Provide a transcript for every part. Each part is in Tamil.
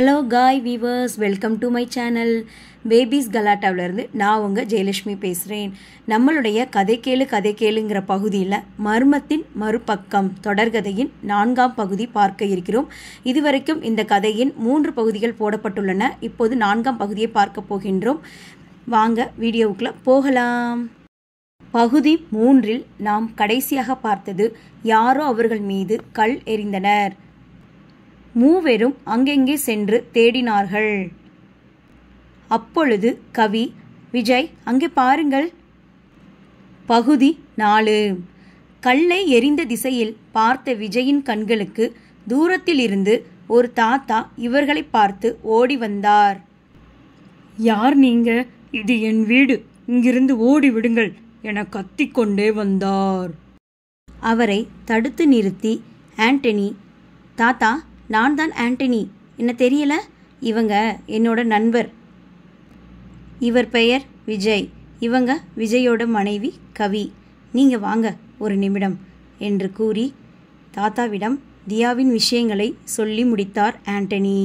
hello guys viewers welcome to my channel babies கலாட்டாவிலேருந்து நான் உங்கள் ஜெயலட்சுமி பேசுகிறேன் நம்மளுடைய கதை கேளு கதை கேளுங்கிற பகுதியில் மர்மத்தின் மறுபக்கம் தொடர்கதையின் நான்காம் பகுதி பார்க்க இருக்கிறோம் இதுவரைக்கும் இந்த கதையின் மூன்று பகுதிகள் போடப்பட்டுள்ளன இப்போது நான்காம் பகுதியை பார்க்க போகின்றோம் வாங்க வீடியோவுக்குள்ளே போகலாம் பகுதி மூன்றில் நாம் கடைசியாக பார்த்தது யாரோ அவர்கள் மீது கல் எறிந்தனர் மூவரும் அங்கெங்கே சென்று தேடினார்கள் அப்பொழுது கவி விஜய் அங்கே பாருங்கள் பகுதி நாலு கல்லை எரிந்த திசையில் பார்த்த விஜயின் கண்களுக்கு தூரத்தில் இருந்து ஒரு தாத்தா இவர்களை பார்த்து ஓடி வந்தார் யார் நீங்க இது என் வீடு இங்கிருந்து ஓடி விடுங்கள் என கத்திக்கொண்டே வந்தார் அவரை தடுத்து நிறுத்தி ஆண்டனி தாத்தா நான் தான் ஆண்டனி என்ன தெரியல இவங்க என்னோட நண்பர் இவர் பெயர் விஜய் இவங்க விஜயோட மனைவி கவி நீங்க வாங்க ஒரு நிமிடம் என்று கூறி தாத்தாவிடம் தியாவின் விஷயங்களை சொல்லி முடித்தார் ஆண்டனி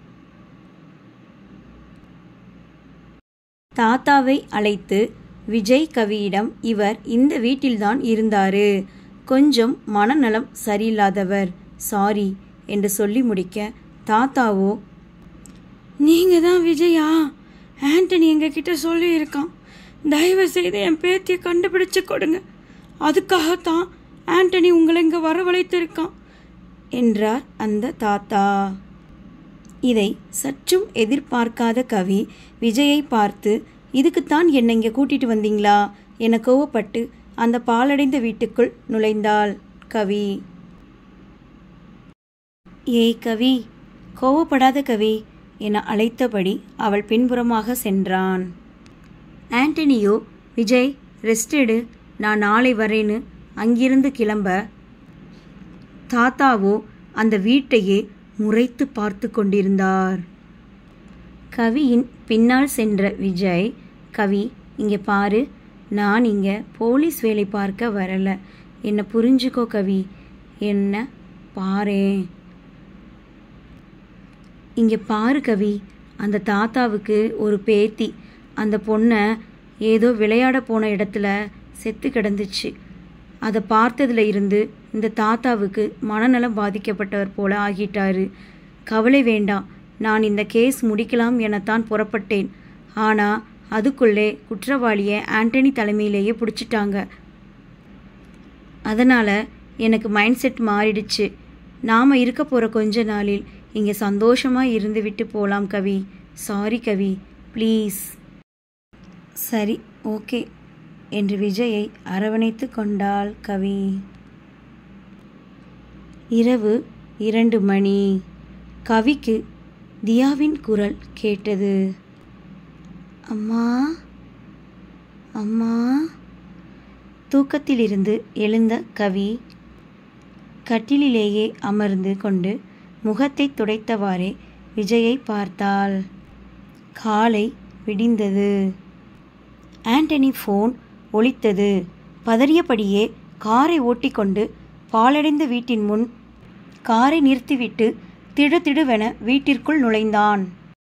தாத்தாவை அழைத்து விஜய் கவியிடம் இவர் இந்த வீட்டில்தான் இருந்தாரு கொஞ்சம் மனநலம் சரியில்லாதவர் சாரி என்று சொல்லி முடிக்க தாத்தாவோ நீங்க தான் விஜயா ஆண்டனி எங்ககிட்ட சொல்லி இருக்கான் தயவு செய்து என் பேத்தியை கண்டுபிடிச்சு கொடுங்க அதுக்காகத்தான் ஆண்டனி உங்களை இங்க வரவழைத்திருக்கான் என்றார் அந்த தாத்தா இதை சற்றும் எதிர்பார்க்காத கவி விஜயை பார்த்து இதுக்குத்தான் என்னை இங்கே கூட்டிட்டு வந்தீங்களா என கோவப்பட்டு அந்த பாலடைந்த வீட்டுக்குள் நுழைந்தாள் கவி ஏய் கவி கோவப்படாத கவி என அழைத்தபடி அவள் பின்புறமாக சென்றான் ஆண்டனியோ விஜய் ரெஸ்ட் எடு நான் நாளை வரேன்னு அங்கிருந்து கிளம்ப தாத்தாவோ அந்த வீட்டையே முறைத்து பார்த்து கொண்டிருந்தார் கவியின் பின்னால் சென்ற விஜய் கவி இங்கே பாரு நான் இங்கே போலீஸ் வேலை பார்க்க வரல என்னை புரிஞ்சுக்கோ கவி என்ன பாரேன் இங்கே பாரு கவி அந்த தாத்தாவுக்கு ஒரு பேத்தி அந்த பொண்ணை ஏதோ விளையாட போன இடத்துல செத்து கிடந்துச்சு அதை பார்த்ததுல இருந்து இந்த தாத்தாவுக்கு மனநலம் பாதிக்கப்பட்டவர் போல ஆகிட்டாரு கவலை வேண்டாம் நான் இந்த கேஸ் முடிக்கலாம் எனத்தான் புறப்பட்டேன் ஆனால் அதுக்குள்ளே குற்றவாளியை ஆண்டனி தலைமையிலேயே பிடிச்சிட்டாங்க அதனால் எனக்கு மைண்ட் செட் மாறிடுச்சு நாம் இருக்க போகிற கொஞ்ச நாளில் இங்கே சந்தோஷமாக இருந்து விட்டு போகலாம் கவி சாரி கவி ப்ளீஸ் சரி ஓகே என்று விஜயை அரவணைத்து கொண்டாள் கவி இரவு இரண்டு மணி கவிக்கு தியாவின் குரல் கேட்டது அம்மா அம்மா தூக்கத்திலிருந்து எழுந்த கவி கட்டிலிலேயே அமர்ந்து கொண்டு முகத்தை துடைத்தவாறே விஜயை பார்த்தாள் காலை விடிந்தது ஆண்டனி ஃபோன் ஒலித்தது பதறியபடியே காரை ஓட்டிக்கொண்டு பாலடைந்த வீட்டின் முன் காரை நிறுத்திவிட்டு திடுதிடுவென வீட்டிற்குள் நுழைந்தான்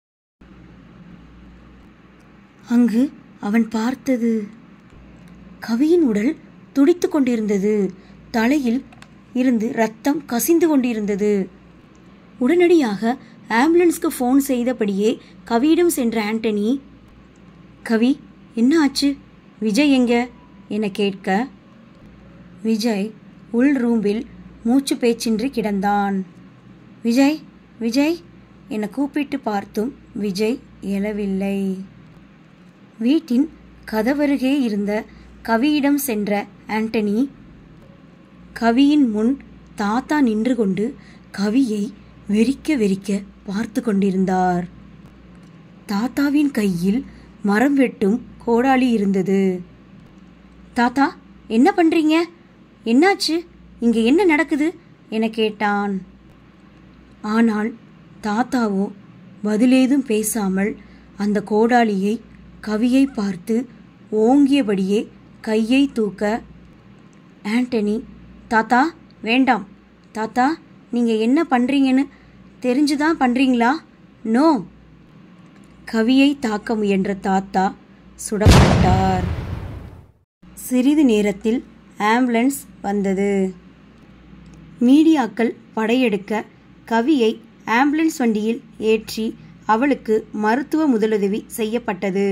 அங்கு அவன் பார்த்தது கவியின் உடல் துடித்து கொண்டிருந்தது தலையில் இருந்து ரத்தம் கசிந்து கொண்டிருந்தது உடனடியாக ஆம்புலன்ஸ்க்கு ஃபோன் செய்தபடியே கவியிடம் சென்ற ஆண்டனி கவி என்ன ஆச்சு விஜய் எங்க என கேட்க விஜய் உள் ரூமில் மூச்சு பேச்சின்றி கிடந்தான் விஜய் விஜய் என கூப்பிட்டு பார்த்தும் விஜய் எழவில்லை வீட்டின் கதவருகே இருந்த கவியிடம் சென்ற ஆண்டனி கவியின் முன் தாத்தா நின்று கொண்டு கவியை வெறிக்க வெறிக்க பார்த்து கொண்டிருந்தார் தாத்தாவின் கையில் மரம் வெட்டும் கோடாலி இருந்தது தாத்தா என்ன பண்றீங்க என்னாச்சு இங்க என்ன நடக்குது என கேட்டான் ஆனால் தாத்தாவோ பதிலேதும் பேசாமல் அந்த கோடாலியை கவியை பார்த்து ஓங்கியபடியே கையை தூக்க ஆண்டனி தாத்தா வேண்டாம் தாத்தா நீங்கள் என்ன பண்ணுறீங்கன்னு தெரிஞ்சுதான் பண்ணுறீங்களா நோ கவியை தாக்க முயன்ற தாத்தா சுடப்பட்டார் சிறிது நேரத்தில் ஆம்புலன்ஸ் வந்தது மீடியாக்கள் படையெடுக்க கவியை ஆம்புலன்ஸ் வண்டியில் ஏற்றி அவளுக்கு மருத்துவ முதலுதவி செய்யப்பட்டது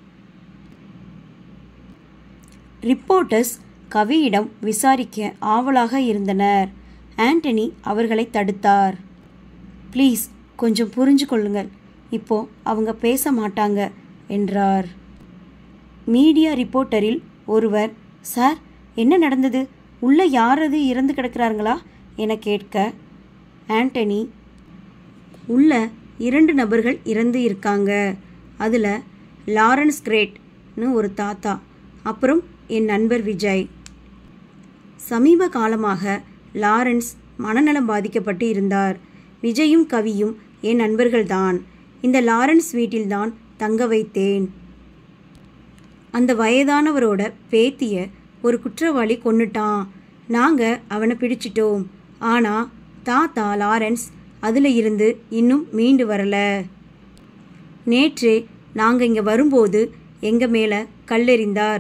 ரிப்போர்ட்டர்ஸ் கவியிடம் விசாரிக்க ஆவலாக இருந்தனர் ஆண்டனி அவர்களை தடுத்தார் ப்ளீஸ் கொஞ்சம் புரிஞ்சு கொள்ளுங்கள் இப்போ அவங்க பேச மாட்டாங்க என்றார் மீடியா ரிப்போர்ட்டரில் ஒருவர் சார் என்ன நடந்தது உள்ள யாரது இறந்து கிடக்கிறாங்களா என கேட்க ஆண்டனி உள்ள இரண்டு நபர்கள் இறந்து இருக்காங்க அதில் லாரன்ஸ் கிரேட்னு ஒரு தாத்தா அப்புறம் என் நண்பர் விஜய் சமீப காலமாக லாரன்ஸ் மனநலம் பாதிக்கப்பட்டு இருந்தார் விஜயும் கவியும் என் நண்பர்கள்தான் இந்த லாரன்ஸ் வீட்டில்தான் தங்க வைத்தேன் அந்த வயதானவரோட பேத்திய ஒரு குற்றவாளி கொன்னுட்டான் நாங்கள் அவனை பிடிச்சிட்டோம் ஆனால் தாத்தா லாரன்ஸ் அதில் இருந்து இன்னும் மீண்டு வரல நேற்று நாங்கள் இங்கே வரும்போது எங்கள் மேலே கல்லெறிந்தார்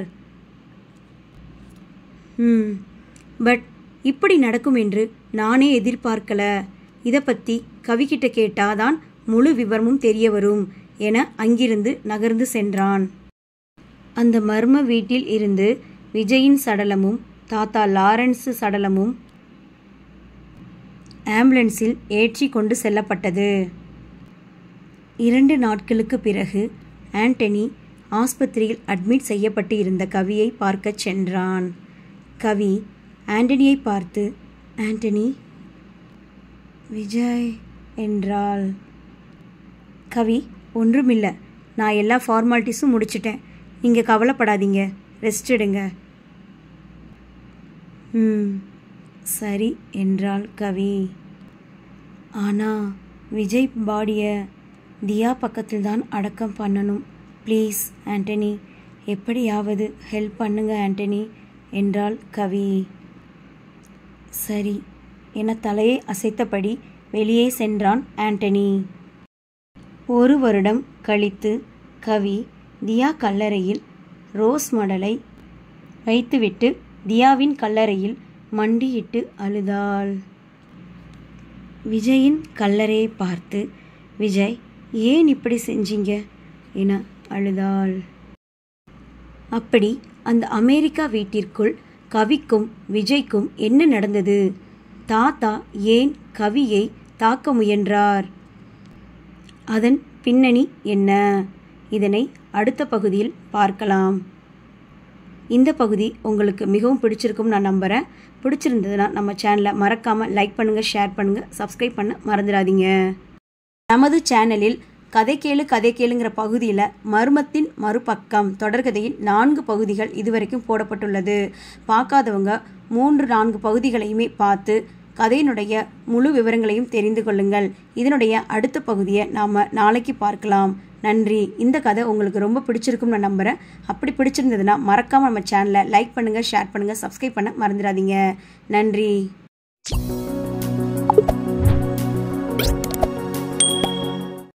ம் பட் இப்படி நடக்கும் என்று நானே எதிர்பார்க்கல இதை பற்றி கவிக்கிட்ட கேட்டாதான் முழு விவரமும் தெரிய வரும் என அங்கிருந்து நகர்ந்து சென்றான் அந்த மர்ம வீட்டில் இருந்து விஜயின் சடலமும் தாத்தா லாரன்ஸ் சடலமும் ஆம்புலன்ஸில் ஏற்றி கொண்டு செல்லப்பட்டது இரண்டு நாட்களுக்கு பிறகு ஆண்டனி ஆஸ்பத்திரியில் அட்மிட் செய்யப்பட்டு இருந்த கவியை பார்க்கச் சென்றான் கவி ஆண்டனியை பார்த்து ஆண்டனி விஜய் என்றாள் கவி ஒன்றுமில்லை நான் எல்லா ஃபார்மாலிட்டிஸும் முடிச்சிட்டேன் நீங்கள் கவலைப்படாதீங்க ரெஸ்ட் எடுங்க ம் சரி என்றாள் கவி ஆனால் விஜய் பாடியை தியா பக்கத்தில் தான் அடக்கம் பண்ணணும் ப்ளீஸ் ஆண்டனி எப்படியாவது ஹெல்ப் பண்ணுங்க ஆண்டனி என்றாள் கவி சரி என தலையை அசைத்தபடி வெளியே சென்றான் ஆண்டனி ஒரு வருடம் கழித்து கவி தியா கல்லறையில் ரோஸ் மடலை வைத்துவிட்டு தியாவின் கல்லறையில் மண்டியிட்டு அழுதாள் விஜயின் கல்லறையை பார்த்து விஜய் ஏன் இப்படி செஞ்சீங்க என அழுதாள் அப்படி அந்த அமெரிக்கா வீட்டிற்குள் கவிக்கும் விஜய்க்கும் என்ன நடந்தது தாத்தா ஏன் கவியை தாக்க முயன்றார் அதன் பின்னணி என்ன இதனை அடுத்த பகுதியில் பார்க்கலாம் இந்த பகுதி உங்களுக்கு மிகவும் பிடிச்சிருக்கும் நான் நம்புகிறேன் பிடிச்சிருந்ததுன்னா நம்ம சேனலை மறக்காமல் லைக் பண்ணுங்கள் ஷேர் பண்ணுங்கள் சப்ஸ்கிரைப் பண்ண மறந்துடாதீங்க நமது சேனலில் கதை கேளு கதை கேளுங்கிற பகுதியில் மர்மத்தின் மறுபக்கம் தொடர்கதையில் நான்கு பகுதிகள் இதுவரைக்கும் போடப்பட்டுள்ளது பார்க்காதவங்க மூன்று நான்கு பகுதிகளையுமே பார்த்து கதையினுடைய முழு விவரங்களையும் தெரிந்து கொள்ளுங்கள் இதனுடைய அடுத்த பகுதியை நாம் நாளைக்கு பார்க்கலாம் நன்றி இந்த கதை உங்களுக்கு ரொம்ப பிடிச்சிருக்கும் நான் நம்புகிறேன் அப்படி பிடிச்சிருந்ததுன்னா மறக்காமல் நம்ம சேனலை லைக் பண்ணுங்கள் ஷேர் பண்ணுங்கள் சப்ஸ்கிரைப் பண்ண மறந்துடாதீங்க நன்றி